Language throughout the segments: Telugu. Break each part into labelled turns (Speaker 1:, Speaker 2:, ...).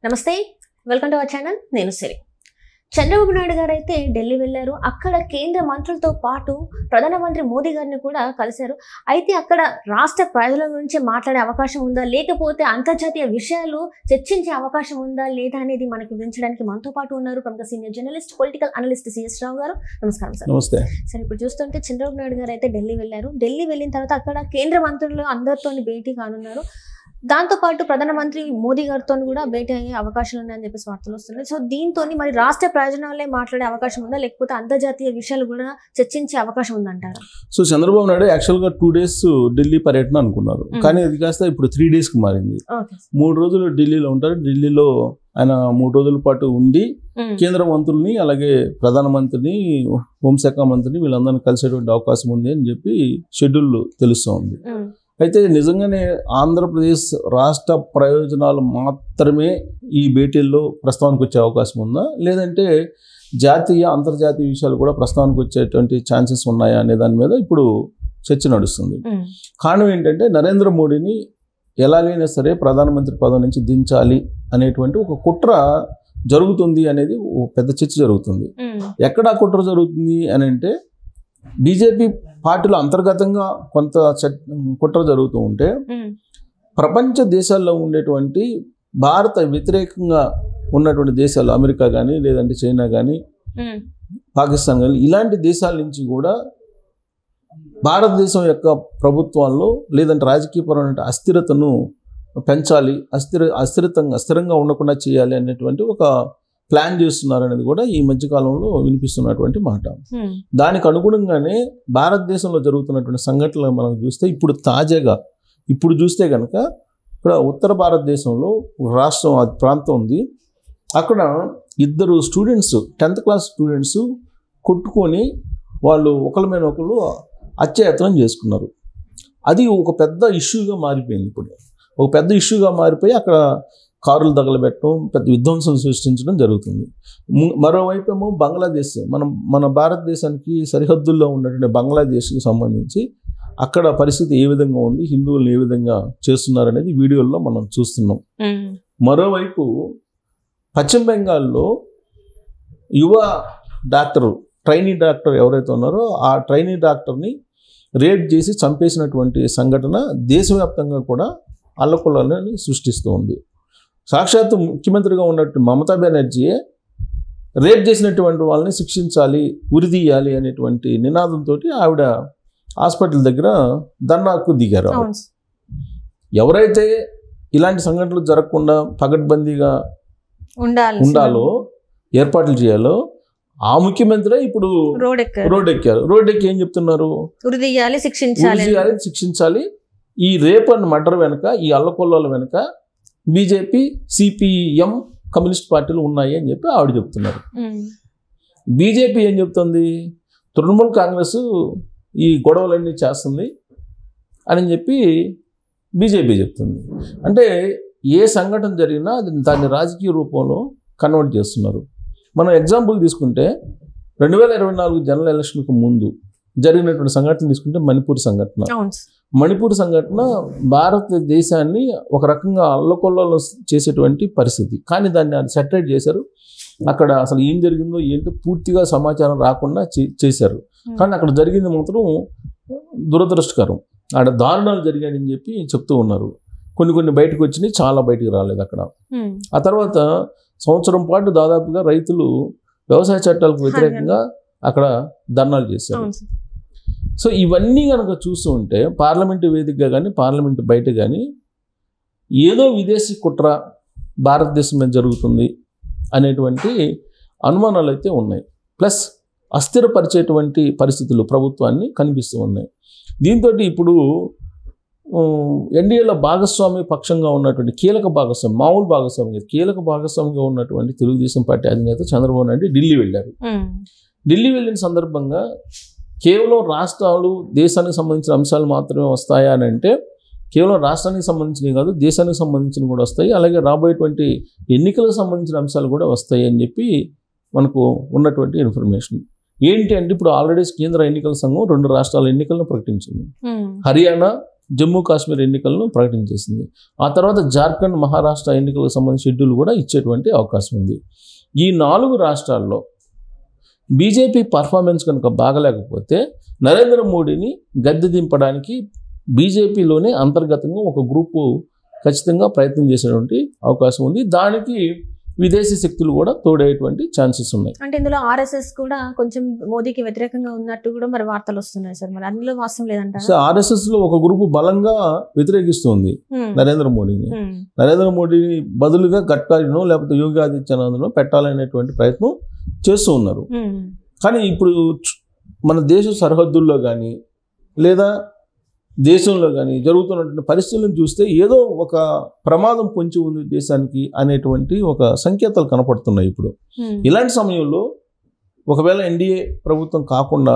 Speaker 1: నమస్తే వెల్కమ్ టు అవర్ ఛానల్ నేను సిరి చంద్రబాబు నాయుడు గారు అయితే ఢిల్లీ వెళ్ళారు అక్కడ కేంద్ర మంత్రులతో పాటు ప్రధానమంత్రి మోదీ గారిని కూడా కలిశారు అయితే అక్కడ రాష్ట్ర ప్రజల గురించి మాట్లాడే అవకాశం ఉందా లేకపోతే అంతర్జాతీయ విషయాలు చర్చించే అవకాశం ఉందా లేదా అనేది మనకి వివరించడానికి మనతో పాటు ఉన్నారు ప్రముఖ senior journalist political analyst CS Rao గారు నమస్కారం సార్
Speaker 2: నమస్తే
Speaker 1: సరే ఇప్పుడు చూస్తుంటే చంద్రబాబు నాయుడు గారు అయితే ఢిల్లీ వెళ్ళారు ఢిల్లీ వెళ్ళిన తర్వాత అక్కడ కేంద్ర మంత్రులు అందరితో భేటీ కానున్నారు దాంతోపాటు ప్రధానమంత్రి మోదీ గారితో కూడా భేటీ అయ్యే అవకాశాలు ఉన్నాయని చెప్పేసి వార్తలు వస్తున్నాయి సో దీంతో మరి రాష్ట్ర ప్రయోజనాలే మాట్లాడే అవకాశం ఉందా లేకపోతే అంతర్జాతీయ విషయాలు కూడా చర్చించే అవకాశం ఉందంటారా
Speaker 2: సో చంద్రబాబు నాయుడు యాక్చువల్గా టూ డేస్ ఢిల్లీ పర్యటన అనుకున్నారు
Speaker 1: Mm.
Speaker 2: కానీ అది కాస్త ఇప్పుడు త్రీ డేస్కి మారింది
Speaker 1: ఓకే
Speaker 2: మూడు రోజులు ఢిల్లీలో ఉంటారు ఢిల్లీలో ఆయన మూడు రోజుల పాటు ఉండి కేంద్ర మంత్రుల్ని అలాగే ప్రధానమంత్రిని హోంశాఖ మంత్రిని వీళ్ళందరినీ కలిసేటువంటి అవకాశం ఉంది అని చెప్పి షెడ్యూల్ తెలుస్తూ ఉంది అయితే నిజంగానే ఆంధ్రప్రదేశ్ రాష్ట్ర ప్రయోజనాలు మాత్రమే ఈ భేటీల్లో ప్రస్తావనకు వచ్చే అవకాశం ఉందా లేదంటే జాతీయ అంతర్జాతీయ విషయాలు కూడా ప్రస్తావనకు వచ్చేటువంటి ఛాన్సెస్ ఉన్నాయా అనే దాని మీద ఇప్పుడు చర్చ నడుస్తుంది కారణం ఏంటంటే నరేంద్ర మోడీని ఎలాగైనా సరే ప్రధానమంత్రి పదవి నుంచి దించాలి అనేటువంటి ఒక కుట్ర జరుగుతుంది అనేది ఓ పెద్ద చర్చ జరుగుతుంది ఎక్కడ ఆ కుట్ర జరుగుతుంది అని అంటే బీజేపీ పార్టీలో అంతర్గతంగా కొంత చట్- కుట్ర జరుగుతూ ఉంటే ప్రపంచ దేశాల్లో ఉండేటువంటి భారత వ్యతిరేకంగా ఉన్నటువంటి దేశాలు అమెరికా కానీ లేదంటే చైనా కానీ పాకిస్తాన్ కానీ ఇలాంటి దేశాల నుంచి కూడా భారతదేశం యొక్క ప్రభుత్వాల్లో లేదంటే రాజకీయపరమైన అస్థిరతను పెంచాలి అస్థిర అస్థిరతంగా స్థిరంగా ఉండకుండా చేయాలి అనేటువంటి ఒక ప్లాన్ చేస్తున్నారు అనేది కూడా ఈ మధ్యకాలంలో వినిపిస్తున్నటువంటి మాట దానికి అనుగుణంగానే భారతదేశంలో జరుగుతున్నటువంటి సంఘటనలు మనం చూస్తే ఇప్పుడు తాజాగా ఇప్పుడు చూస్తే కనుక ఇక్కడ ఉత్తర భారతదేశంలో ఒక రాష్ట్రం అది ప్రాంతం ఉంది అక్కడ ఇద్దరు స్టూడెంట్స్ టెన్త్ క్లాస్ స్టూడెంట్స్ కొట్టుకొని వాళ్ళు ఒకరి మీద ఒకరు అత్యాయత్నం చేసుకున్నారు అది ఒక పెద్ద ఇష్యూగా మారిపోయింది ఇప్పుడు ఒక పెద్ద ఇష్యూగా మారిపోయి అక్కడ కారులు తగలబెట్టడం పెద్ద విధ్వంసం సృష్టించడం జరుగుతుంది ము- మరోవైపు ఏమో బంగ్లాదేశ్ మనం మన భారతదేశానికి సరిహద్దుల్లో ఉన్నటువంటి బంగ్లాదేశ్కి సంబంధించి అక్కడ పరిస్థితి ఏ విధంగా ఉంది హిందువులను ఏ విధంగా చేస్తున్నారు అనేది వీడియోల్లో మనం చూస్తున్నాం మరోవైపు పశ్చిమ బెంగాల్లో యువ డాక్టర్ ట్రైనీ డాక్టర్ ఎవరైతే ఉన్నారో ఆ ట్రైనీ డాక్టర్ని రేప్ చేసి చంపేసినటువంటి సంఘటన దేశవ్యాప్తంగా కూడా అల్లకొల్లని సృష్టిస్తూ ఉంది సాక్షాత్తు ముఖ్యమంత్రిగా ఉన్నట్టు మమతా బెనర్జీయే రేప్ చేసినటువంటి వాళ్ళని శిక్షించాలి ఉరిదీయాలి అనేటువంటి నినాదంతో ఆవిడ హాస్పిటల్ దగ్గర ధర్నాకు దిగారు ఆవిడ.
Speaker 1: అవును
Speaker 2: ఎవరైతే ఇలాంటి సంఘటనలు జరగకుండా పగడ్బందీగా
Speaker 1: ఉండాలి
Speaker 2: ఉండాలో ఏర్పాట్లు చేయాలో ఆ ముఖ్యమంత్రి ఇప్పుడు
Speaker 1: రోడ్ ఎక్కారు
Speaker 2: రోడ్ ఎక్కారు రోడ్ ఎక్కి ఏం చెప్తున్నారు
Speaker 1: ఉరి తీయాలి శిక్షించాలి
Speaker 2: ఉరి చేయాలి, శిక్షించాలి ఈ రేప్ అండ్ మర్డర్ వెనుక ఈ అల్లకొల్లాల వెనుక బీజేపీ సిపిఎం కమ్యూనిస్ట్ పార్టీలు ఉన్నాయి అని చెప్పి ఆవిడ చెప్తున్నారు
Speaker 1: ఉమ్.
Speaker 2: బీజేపీ ఏం చెప్తుంది తృణమూల్ కాంగ్రెస్ ఈ గొడవలన్నీ చేస్తుంది అని చెప్పి బీజేపీ చెప్తుంది అంటే ఏ సంఘటన జరిగినా అది దాన్ని రాజకీయ రూపంలో కన్వర్ట్ చేస్తున్నారు మనం ఎగ్జాంపుల్ తీసుకుంటే రెండు వేల ఇరవై నాలుగు జనరల్ ఎలక్షన్కు ముందు జరిగినటువంటి సంఘటన తీసుకుంటే మణిపూర్ సంఘటన
Speaker 1: అవును
Speaker 2: మణిపూర్ సంఘటన భారతదేశాన్ని ఒక రకంగా అల్లకొల్లలో చేసేటువంటి పరిస్థితి కానీ దాన్ని ఆయన సెటరేట్ చేశారు అక్కడ అసలు ఏం జరిగిందో ఏంటో పూర్తిగా సమాచారం రాకుండా చే- చేశారు కానీ అక్కడ జరిగింది మాత్రం దురదృష్టకరం ఆడ దారుణాలు జరిగాయని చెప్పి చెప్తూ ఉన్నారు కొన్ని కొన్ని బయటకు వచ్చినాయి చాలా బయటికి రాలేదు అక్కడ
Speaker 1: ఉమ్.
Speaker 2: ఆ తర్వాత సంవత్సరం పాటు దాదాపుగా రైతులు వ్యవసాయ చట్టాలకు వ్యతిరేకంగా అక్కడ ధర్నాలు చేశారు
Speaker 1: అవును సార్.
Speaker 2: సో ఇవన్నీ కనుక చూస్తూ ఉంటే పార్లమెంటు వేదికగా కానీ పార్లమెంటు బయట కానీ ఏదో విదేశీ కుట్ర భారతదేశం మీద జరుగుతుంది అనేటువంటి అనుమానాలు అయితే ఉన్నాయి ప్లస్ అస్థిరపరిచేటువంటి పరిస్థితులు ప్రభుత్వాన్ని కనిపిస్తూ ఉన్నాయి దీంతో ఇప్పుడు ఎన్డీఏలో భాగస్వామి పక్షంగా ఉన్నటువంటి కీలక భాగస్వామి మామూలు భాగస్వామి కాదు, కీలక భాగస్వామిగా ఉన్నటువంటి తెలుగుదేశం పార్టీ అధినేత చంద్రబాబు నాయుడు ఢిల్లీ వెళ్ళారు
Speaker 1: ఉమ్.
Speaker 2: ఢిల్లీ వెళ్ళిన సందర్భంగా కేవలం రాష్ట్రాలు దేశానికి సంబంధించిన అంశాలు మాత్రమే వస్తాయా అని అంటే కేవలం రాష్ట్రానికి సంబంధించినవి కాదు దేశానికి సంబంధించినవి కూడా వస్తాయి అలాగే రాబోయేటువంటి ఎన్నికలకు సంబంధించిన అంశాలు కూడా వస్తాయి అని చెప్పి మనకు ఉన్నటువంటి ఇన్ఫర్మేషన్ ఏంటి అంటే ఇప్పుడు ఆల్రెడీ కేంద్ర ఎన్నికల సంఘం రెండు రాష్ట్రాల ఎన్నికలను ప్రకటించింది
Speaker 1: ఉమ్.
Speaker 2: హర్యానా జమ్మూ కాశ్మీర్ ఎన్నికలను ప్రకటించేసింది ఆ తర్వాత జార్ఖండ్ మహారాష్ట్ర ఎన్నికలకు సంబంధించిన షెడ్యూల్ కూడా ఇచ్చేటువంటి అవకాశం ఉంది ఈ నాలుగు రాష్ట్రాల్లో బీజేపీ పర్ఫార్మెన్స్ కనుక బాగలేకపోతే నరేంద్ర మోడీని గద్దె దింపడానికి బీజేపీలోనే అంతర్గతంగా ఒక గ్రూపు ఖచ్చితంగా ప్రయత్నం చేసేటువంటి అవకాశం ఉంది దానికి విదేశీ శక్తులు కూడా తోడేటువంటి ఛాన్సెస్ ఉన్నాయి
Speaker 1: అంటే ఇందులో ఆర్ఎస్ఎస్ కూడా కొంచెం మోదీకి వ్యతిరేకంగా ఉన్నట్టు కూడా మరి వార్తలు వస్తున్నాయి సార్ మరి అందులో వాస్తవం లేదంటారా
Speaker 2: సో ఆర్ఎస్ఎస్ లో ఒక గ్రూపు బలంగా వ్యతిరేకిస్తుంది
Speaker 1: హ్మ్.
Speaker 2: నరేంద్ర మోడీని
Speaker 1: హ్మ్.
Speaker 2: నరేంద్ర మోడీని బదులుగా గడ్కరీనో లేకపోతే యోగి ఆదిత్యనాథ్నో పెట్టాలనేటువంటి ప్రయత్నం చేస్తూ ఉన్నారు
Speaker 1: హ్మ్.
Speaker 2: కానీ ఇప్పుడు చు- మన దేశ సరిహద్దుల్లో కానీ లేదా దేశంలో కానీ జరుగుతున్నటువంటి పరిస్థితులను చూస్తే ఏదో ఒక ప్రమాదం పొంచి ఉంది దేశానికి అనేటువంటి ఒక సంకేతాలు కనపడుతున్నాయి ఇప్పుడు
Speaker 1: హ్మ్.
Speaker 2: ఇలాంటి సమయంలో ఒకవేళ ఎన్డీఏ ప్రభుత్వం కాకుండా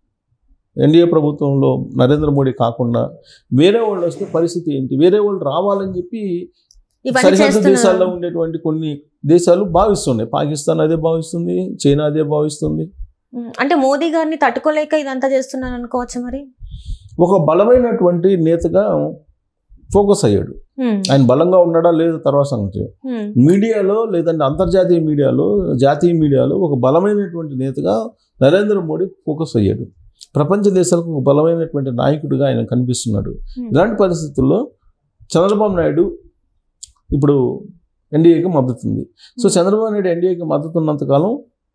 Speaker 2: ఎన్డీఏ ప్రభుత్వంలో నరేంద్ర మోడీ కాకుండా వేరే వాళ్ళు వస్తే పరిస్థితి ఏంటి వేరే వాళ్ళు రావాలని చెప్పి
Speaker 1: ఇవన్నీ
Speaker 2: సరిహద్దు దేశాల్లో
Speaker 1: చేస్తున్నారు
Speaker 2: ఉండేటువంటి కొన్ని దేశాలు భావిస్తున్నాయి పాకిస్తాన్ అదే భావిస్తుంది చైనా అదే భావిస్తుంది
Speaker 1: హ్మ్. అంటే మోదీ గారిని తట్టుకోలేక ఇదంతా చేస్తున్నారు అనుకోవచ్చు మరి
Speaker 2: ఒక బలమైనటువంటి నేతగా ఫోకస్ అయ్యాడు
Speaker 1: హ్మ్.
Speaker 2: ఆయన బలంగా ఉన్నాడా లేదా తర్వాత సంగతి
Speaker 1: హ్మ్.
Speaker 2: మీడియాలో లేదంటే అంతర్జాతీయ మీడియాలో జాతీయ మీడియాలో ఒక బలమైనటువంటి నేతగా నరేంద్ర మోడీ ఫోకస్ అయ్యాడు ప్రపంచ దేశాలకు ఒక బలమైనటువంటి నాయకుడిగా ఆయన కనిపిస్తున్నాడు
Speaker 1: హ్మ్.
Speaker 2: ఇలాంటి పరిస్థితుల్లో చంద్రబాబు నాయుడు ఇప్పుడు ఎన్డీఏకి మద్దతు ఉంది సో చంద్రబాబు నాయుడు ఎన్డీఏకి మద్దతు ఉన్నంతకాలం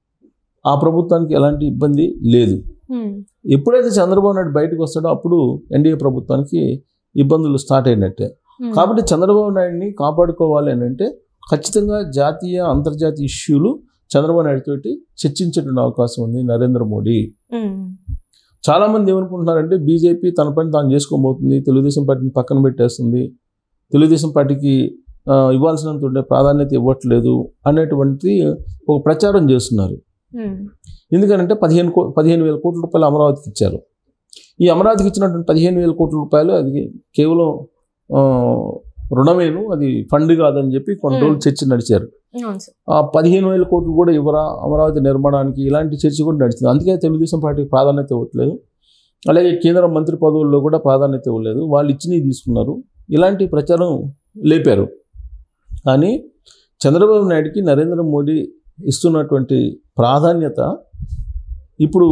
Speaker 2: ఆ ప్రభుత్వానికి ఎలాంటి ఇబ్బంది లేదు
Speaker 1: హ్మ్.
Speaker 2: ఎప్పుడైతే చంద్రబాబు నాయుడు బయటకు వస్తాడో అప్పుడు ఎన్డీఏ ప్రభుత్వానికి ఇబ్బందులు స్టార్ట్ అయినట్టే
Speaker 1: హ్మ్.
Speaker 2: కాబట్టి చంద్రబాబు నాయుడిని కాపాడుకోవాలి అని అంటే ఖచ్చితంగా జాతీయ అంతర్జాతీయ ఇష్యూలు చంద్రబాబు నాయుడు తోటి చర్చించేటువంటి అవకాశం ఉంది నరేంద్ర మోడీ
Speaker 1: హ్మ్.
Speaker 2: చాలామంది ఏమనుకుంటున్నారంటే బీజేపీ తన పని తాను చేసుకోబోతుంది తెలుగుదేశం పార్టీని పక్కన పెట్టేస్తుంది తెలుగుదేశం పార్టీకి ఆ, ఇవ్వాల్సినంత ఉండే ప్రాధాన్యత ఇవ్వట్లేదు అనేటువంటి ఒక ప్రచారం చేస్తున్నారు
Speaker 1: హ్మ్.
Speaker 2: ఎందుకంటే పదిహేను కో పదిహేను వేల కోట్ల రూపాయలు అమరావతికి ఇచ్చారు ఈ అమరావతికి ఇచ్చినటువంటి పదిహేను వేల కోట్ల రూపాయలు అది కేవలం ఆ, రుణమేను అది ఫండ్ కాదని చెప్పి కొన్ని
Speaker 1: Hmm.
Speaker 2: రోజులు చర్చ నడిచారు
Speaker 1: అవును సార్
Speaker 2: ఆ పదిహేను వేల కోట్లు కూడా ఇవ్వరా అమరావతి నిర్మాణానికి ఇలాంటి చర్చ కూడా నడిచింది అందుకే తెలుగుదేశం పార్టీకి ప్రాధాన్యత ఇవ్వట్లేదు అలాగే కేంద్ర మంత్రి పదవుల్లో కూడా ప్రాధాన్యత ఇవ్వలేదు వాళ్ళు ఇచ్చినవి తీసుకున్నారు ఇలాంటి ప్రచారం లేపారు కానీ చంద్రబాబు నాయుడికి నరేంద్ర మోడీ ఇస్తున్నటువంటి ప్రాధాన్యత ఇప్పుడు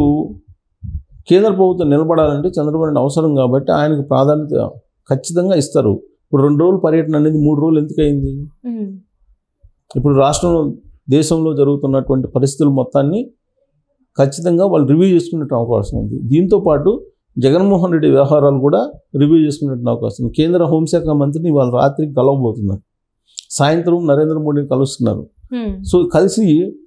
Speaker 2: కేంద్ర ప్రభుత్వం నిలబడాలంటే చంద్రబాబు నాయుడు అవసరం కాబట్టి ఆయనకు ప్రాధాన్యత ఖచ్చితంగా ఇస్తారు ఇప్పుడు రెండు రోజుల పర్యటన అనేది మూడు రోజులు ఎందుకు అయింది
Speaker 1: హ్మ్.
Speaker 2: ఇప్పుడు రాష్ట్రంలో దేశంలో జరుగుతున్నటువంటి పరిస్థితులు మొత్తాన్ని ఖచ్చితంగా వాళ్ళు రివ్యూ చేసుకునే అవకాశం ఉంది దీంతో పాటు జగన్మోహన్ రెడ్డి వ్యవహారాలు కూడా రివ్యూ చేసుకునే అవకాశం ఉంది కేంద్ర హోంశాఖ మంత్రిని వాళ్ళు రాత్రికి కలవబోతున్నారు సాయంత్రం నరేంద్ర మోడీని కలుస్తున్నారు
Speaker 1: హ్మ్.
Speaker 2: సో కలిసి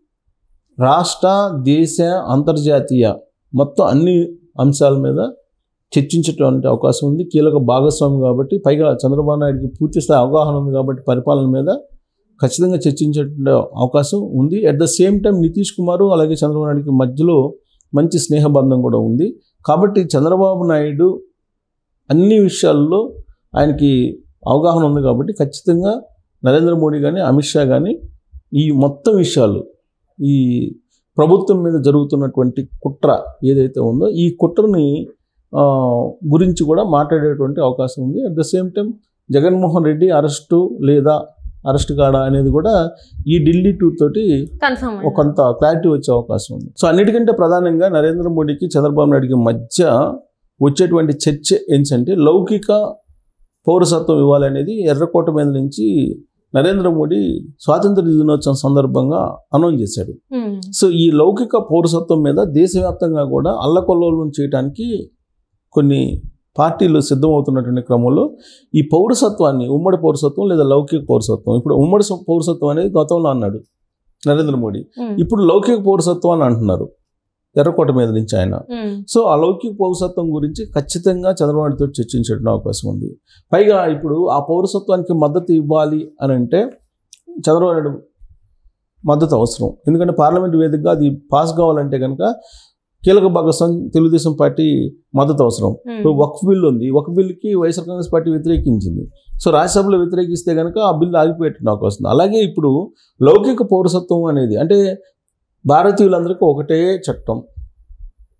Speaker 2: రాష్ట్ర దేశ అంతర్జాతీయ మొత్తం అన్ని అంశాల మీద చర్చించేటువంటి అవకాశం ఉంది కీలక భాగస్వామి కాబట్టి పైగా చంద్రబాబు నాయుడుకి పూర్తి స్థాయి అవగాహన ఉంది కాబట్టి పరిపాలన మీద ఖచ్చితంగా చర్చించే అవకాశం ఉంది at the same time Nitish Kumar అలాగే చంద్రబాబు నాయుడుకి మధ్యలో మంచి స్నేహబంధం కూడా ఉంది కాబట్టి చంద్రబాబు నాయుడు అన్ని విషయాల్లో ఆయనకి అవగాహన ఉంది కాబట్టి ఖచ్చితంగా నరేంద్ర మోడీ కానీ అమిత్ షా కానీ ఈ మొత్తం విషయాలు ఈ ప్రభుత్వం మీద జరుగుతున్నటువంటి కుట్ర ఏదైతే ఉందో ఈ కుట్రని ఆ, గురించి కూడా మాట్లాడేటువంటి అవకాశం ఉంది at the same time Jaganmohan Reddy arrest లేదా అరెస్ట్ కాడా అనేది కూడా ఈ ఢిల్లీ టూర్ తోటి
Speaker 1: కన్ఫర్మ్
Speaker 2: ఒక కొంత క్లారిటీ వచ్చే అవకాశం ఉంది సో అన్నిటికంటే ప్రధానంగా నరేంద్ర మోడీకి చంద్రబాబు నాయుడుకి మధ్య వచ్చేటువంటి చర్చ ఏంటంటే లౌకిక పౌరసత్వం ఇవ్వాలనేది ఎర్రకోట మీద నుంచి నరేంద్ర మోడీ స్వాతంత్ర దినోత్సవం సందర్భంగా అనౌన్స్ చేశాడు
Speaker 1: హ్మ్.
Speaker 2: సో ఈ లౌకిక పౌరసత్వం మీద దేశవ్యాప్తంగా కూడా అల్లకొల్లోలం చేయడానికి కొన్ని పార్టీలు సిద్ధమవుతున్నటువంటి క్రమంలో ఈ పౌరసత్వాన్ని ఉమ్మడి పౌరసత్వం లేదా లౌకిక పౌరసత్వం ఇప్పుడు ఉమ్మడి స- పౌరసత్వం అనేది గతంలో అన్నాడు నరేంద్ర మోడీ
Speaker 1: హ్మ్.
Speaker 2: ఇప్పుడు లౌకిక పౌరసత్వం అని అంటున్నారు ఎర్రకోట మీద నుంచి ఆయన
Speaker 1: హ్మ్.
Speaker 2: సో ఆ లౌకిక పౌరసత్వం గురించి ఖచ్చితంగా చంద్రబాబు నాయుడుతో చర్చించడం అవకాశం ఉంది పైగా ఇప్పుడు ఆ పౌరసత్వానికి మద్దతు ఇవ్వాలి అని అంటే చంద్రబాబు నాయుడు మద్దతు అవసరం ఎందుకంటే పార్లమెంట్ వేదికగా అది పాస్ కావాలంటే కనుక కీలక భాగస్వామి తెలుగుదేశం పార్టీ మద్దతు అవసరం
Speaker 1: హ్మ్.
Speaker 2: ఇప్పుడు వక్ఫ్ బిల్ ఉంది వక్ఫ్ బిల్కి వైఎస్ఆర్ కాంగ్రెస్ పార్టీ వ్యతిరేకించింది సో రాజ్యసభలో వ్యతిరేకిస్తే కనుక ఆ బిల్లు ఆగిపోయేట్టు నాకు వస్తుంది అలాగే ఇప్పుడు లౌకిక పౌరసత్వం అనేది అంటే భారతీయులందరికీ ఒకటే చట్టం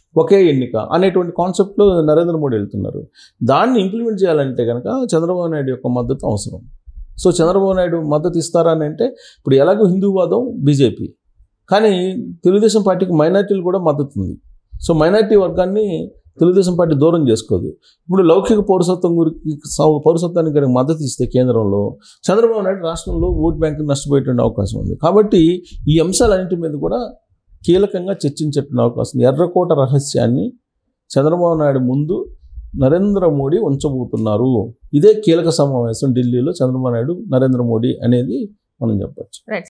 Speaker 2: ఒకే ఎన్నిక అనేటువంటి కాన్సెప్ట్లో నరేంద్ర మోడీ వెళ్తున్నారు దాన్ని ఇంప్లిమెంట్ చేయాలంటే కనుక చంద్రబాబు నాయుడు యొక్క మద్దతు అవసరం సో చంద్రబాబు నాయుడు మద్దతు ఇస్తారా అని అంటే ఇప్పుడు ఎలాగో హిందూవాదం బీజేపీ కానీ తెలుగుదేశం పార్టీకి మైనార్టీలు కూడా మద్దతు ఉంది సో మైనార్టీ వర్గాన్ని తెలుగుదేశం పార్టీ దూరం చేసుకోదు ఇప్పుడు లౌకిక పౌరసత్వం గురించి సౌ- పౌరసత్వానికి కనుక మద్దతు ఇస్తే కేంద్రంలో చంద్రబాబు నాయుడు రాష్ట్రంలో ఓట్ బ్యాంక్ నష్టపోయేటువంటి అవకాశం ఉంది కాబట్టి ఈ అంశాలన్నింటి మీద కూడా కీలకంగా చర్చించేటువంటి అవకాశం ఉంది ఎర్రకోట రహస్యాన్ని చంద్రబాబు నాయుడు ముందు నరేంద్ర మోడీ ఉంచబోతున్నారు ఇదే కీలక సమావేశం ఢిల్లీలో చంద్రబాబు నాయుడు నరేంద్ర మోడీ అనేది మనం చెప్పచ్చు